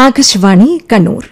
Akashvani Kannur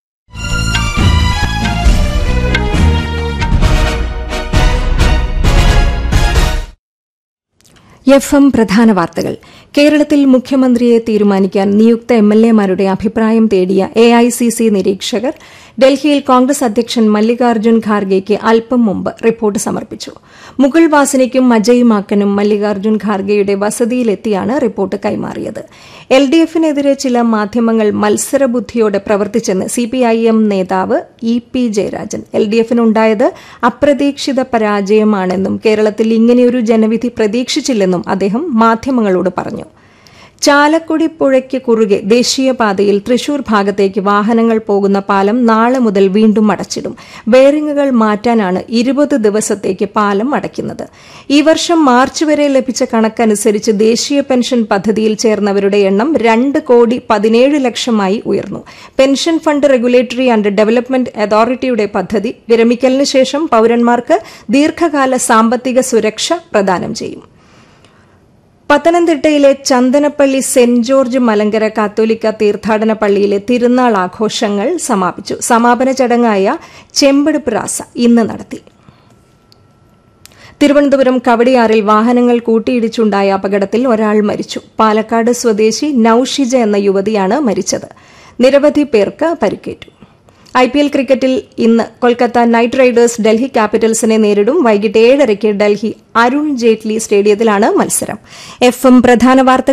F M പ്രധാന വാർത്തകൾ കേരളത്തിൽ മുഖ്യമന്ത്രിയെ തീരുമാനിക്കാൻ നിയുക്ത എം എൽ എമാരുടെ അഭിപ്രായം തേടിയ എ ഐ സി സി നിരീക്ഷകർ ഡൽഹിയിൽ കോൺഗ്രസ് അധ്യക്ഷൻ മല്ലികാർജ്ജുൻ ഖാർഗെയ്ക്ക് അല്പം മുമ്പ് റിപ്പോർട്ട് സമർപ്പിച്ചു മുകുൾ വാസനിക്കും അജയ് മാക്കനും മല്ലികാർജ്ജുൻ ഖാർഗെയുടെ വസതിയിലെത്തിയാണ് റിപ്പോർട്ട് കൈമാറിയത് എൽ ഡി എഫിനെതിരെ ചില മാധ്യമങ്ങൾ മത്സരബുദ്ധിയോടെ പ്രവർത്തിച്ചെന്ന് സിപിഐഎം നേതാവ് E P Jayarajan L D എഫിനുണ്ടായത് അപ്രതീക്ഷിത പരാജയമാണെന്നും കേരളത്തിൽ ഇങ്ങനെയൊരു ജനവിധി പ്രതീക്ഷിച്ചില്ലെന്നും അദ്ദേഹം മാധ്യമങ്ങളോട് പറഞ്ഞു ചാലക്കുടി പുഴയ്ക്ക് കുറുകെ ദേശീയപാതയിൽ തൃശൂർ ഭാഗത്തേക്ക് വാഹനങ്ങൾ പോകുന്ന പാലം നാളെ മുതൽ വീണ്ടും അടച്ചിടും ബെയറിംഗുകൾ മാറ്റാനാണ് ഇരുപത് ദിവസത്തേക്ക് പാലം അടയ്ക്കുന്നത് ഈ വർഷം മാർച്ച് വരെ ലഭിച്ച കണക്കനുസരിച്ച് ദേശീയ പെൻഷൻ പദ്ധതിയിൽ ചേർന്നവരുടെ എണ്ണം രണ്ട് കോടി പതിനേഴ് ലക്ഷമായി ഉയർന്നു pension fund regulatory and development അതോറിറ്റിയുടെ പദ്ധതി വിരമിക്കലിന് ശേഷം പൌരന്മാർക്ക് ദീർഘകാല സാമ്പത്തിക സുരക്ഷ പ്രദാനം ചെയ്യും പത്തനംതിട്ടയിലെ ചന്ദനപ്പള്ളി സെന്റ് ജോർജ് മലങ്കര കാത്തോലിക്ക തീർത്ഥാടന പള്ളിയിലെ തിരുനാൾ ആഘോഷങ്ങൾ സമാപിച്ചു സമാപന ചടങ്ങായ ചെമ്പെടുപ്പ് റാസ ഇന്ന് നടത്തി തിരുവനന്തപുരം കവടിയാറിൽ വാഹനങ്ങൾ കൂട്ടിയിടിച്ചുണ്ടായ അപകടത്തിൽ ഒരാൾ മരിച്ചു പാലക്കാട് സ്വദേശി നൌഷിജ എന്ന യുവതിയാണ് മരിച്ചത് നിരവധി പേർക്ക് പരിക്കേറ്റു ഐ പി എൽ ക്രിക്കറ്റിൽ ഇന്ന് കൊൽക്കത്ത നൈറ്റ് റൈഡേഴ്സ് ഡൽഹി ക്യാപിറ്റൽസിനെ നേരിടും വൈകിട്ട് ഏഴരയ്ക്ക് ഡൽഹി അരുൺ ജെയ്റ്റ്ലി സ്റ്റേഡിയത്തിലാണ് മത്സരം എഫ് എം പ്രധാന വാർത്തകൾ